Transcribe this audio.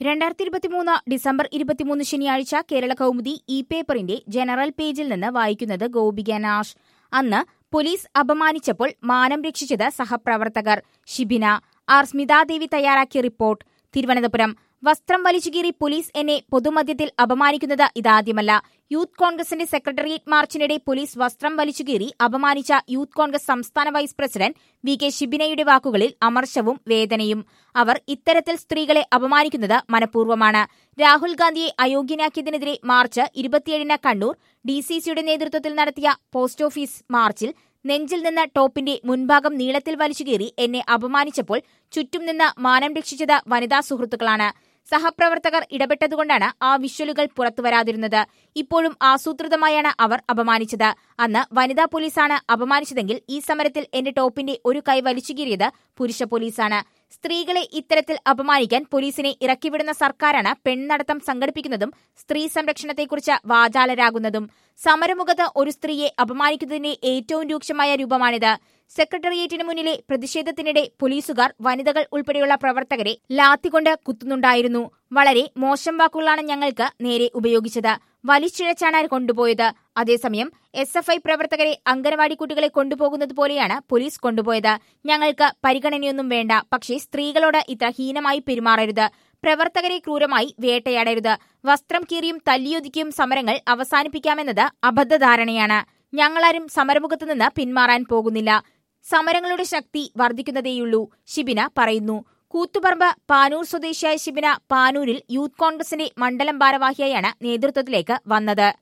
രണ്ടായിരത്തി ഇരുപത്തിമൂന്ന് ഡിസംബർ ഇരുപത്തിമൂന്ന് ശനിയാഴ്ച കേരള കൗമുദി ഇ പേപ്പറിന്റെ ജനറൽ പേജിൽ നിന്ന് വായിക്കുന്നത് ഗോപിക നാഷ് അന്ന് പോലീസ് അപമാനിച്ചപ്പോൾ മാനം രക്ഷിച്ചത് സഹപ്രവർത്തകർ ഷിബിന ആർ സ്മിതാദേവി തയ്യാറാക്കിയ റിപ്പോർട്ട് തിരുവനന്തപുരം വസ്ത്രം വലിച്ചുകീറി പോലീസ് എന്നെ പൊതുമധ്യത്തിൽ അപമാനിക്കുന്നത് ഇതാദ്യമല്ല യൂത്ത് കോൺഗ്രസിന്റെ സെക്രട്ടേറിയറ്റ് മാർച്ചിനിടെ പോലീസ് വസ്ത്രം വലിച്ചുകീറി അപമാനിച്ച യൂത്ത് കോൺഗ്രസ് സംസ്ഥാന വൈസ് പ്രസിഡന്റ് വി കെ ഷിബിനയുടെ വാക്കുകളിൽ അമർഷവും വേദനയും അവർ ഇത്തരത്തിൽ സ്ത്രീകളെ അപമാനിക്കുന്നത് മനഃപൂർവ്വമാണ് രാഹുൽ ഗാന്ധിയെ അയോഗ്യനാക്കിയതിനെതിരെ മാർച്ച് ഇരുപത്തിയേഴിന് കണ്ണൂർ ഡി സി സിയുടെ നേതൃത്വത്തിൽ നടത്തിയ പോസ്റ്റ് ഓഫീസ് മാർച്ചിൽ നെഞ്ചിൽ നിന്ന് ടോപ്പിന്റെ മുൻഭാഗം നീളത്തിൽ വലിച്ചുകീറി എന്നെ അപമാനിച്ചപ്പോൾ ചുറ്റും നിന്ന് മാനം രക്ഷിച്ചത് വനിതാ സുഹൃത്തുക്കളാണ് സഹപ്രവർത്തകർ ഇടപെട്ടതുകൊണ്ടാണ് ആ വിഷ്വലുകൾ പുറത്തുവരാതിരുന്നത് ഇപ്പോഴും ആസൂത്രിതമായാണ് അവർ അപമാനിച്ചത് അന്ന് വനിതാ പോലീസാണ് അപമാനിച്ചതെങ്കിൽ ഈ സമരത്തിൽ എന്റെ ടോപ്പിന്റെ ഒരു കൈ വലിച്ചുകീറിയത് പുരുഷ പോലീസാണ് സ്ത്രീകളെ ഇത്തരത്തിൽ അപമാനിക്കാൻ പോലീസിനെ ഇറക്കിവിടുന്ന സർക്കാരാണ് പെൺനടത്തം സംഘടിപ്പിക്കുന്നതും സ്ത്രീ സംരക്ഷണത്തെക്കുറിച്ച് വാചാലരാകുന്നതും സമരമുഖത്ത് ഒരു സ്ത്രീയെ അപമാനിക്കുന്നതിന്റെ ഏറ്റവും രൂക്ഷമായ രൂപമാണിത് സെക്രട്ടേറിയറ്റിന് മുന്നിലെ പ്രതിഷേധത്തിനിടെ പോലീസുകാർ വനിതകൾ ഉൾപ്പെടെയുള്ള പ്രവർത്തകരെ ലാത്തികൊണ്ട് കുത്തുന്നുണ്ടായിരുന്നു വളരെ മോശം വാക്കുകളാണ് ഞങ്ങൾക്ക് നേരെ ഉപയോഗിച്ചത് വലിച്ചിഴച്ചാണ് കൊണ്ടുപോയത് അതേസമയം എസ് എഫ് ഐ പ്രവർത്തകരെ അംഗനവാടി കുട്ടികളെ കൊണ്ടുപോകുന്നത് പോലെയാണ് പോലീസ് കൊണ്ടുപോയത് ഞങ്ങൾക്ക് പരിഗണനയൊന്നും വേണ്ട പക്ഷേ സ്ത്രീകളോട് ഇത്ര ഹീനമായി പെരുമാറരുത് പ്രവർത്തകരെ ക്രൂരമായി വേട്ടയാടരുത് വസ്ത്രം കീറിയും തല്ലിയൊതുക്കിയും സമരങ്ങൾ അവസാനിപ്പിക്കാമെന്നത് അബദ്ധധാരണയാണ് ഞങ്ങളാരും സമരമുഖത്ത് നിന്ന് പിന്മാറാൻ പോകുന്നില്ല സമരങ്ങളുടെ ശക്തി വർദ്ധിക്കുന്നതേയുള്ളൂ ഷിബിന പറയുന്നു കൂത്തുപറമ്പ് പാനൂർ സ്വദേശിയായ ഷിബിന പാനൂരിൽ യൂത്ത് കോൺഗ്രസിന്റെ മണ്ഡലം ഭാരവാഹിയായാണ് നേതൃത്വത്തിലേക്ക് വന്നത്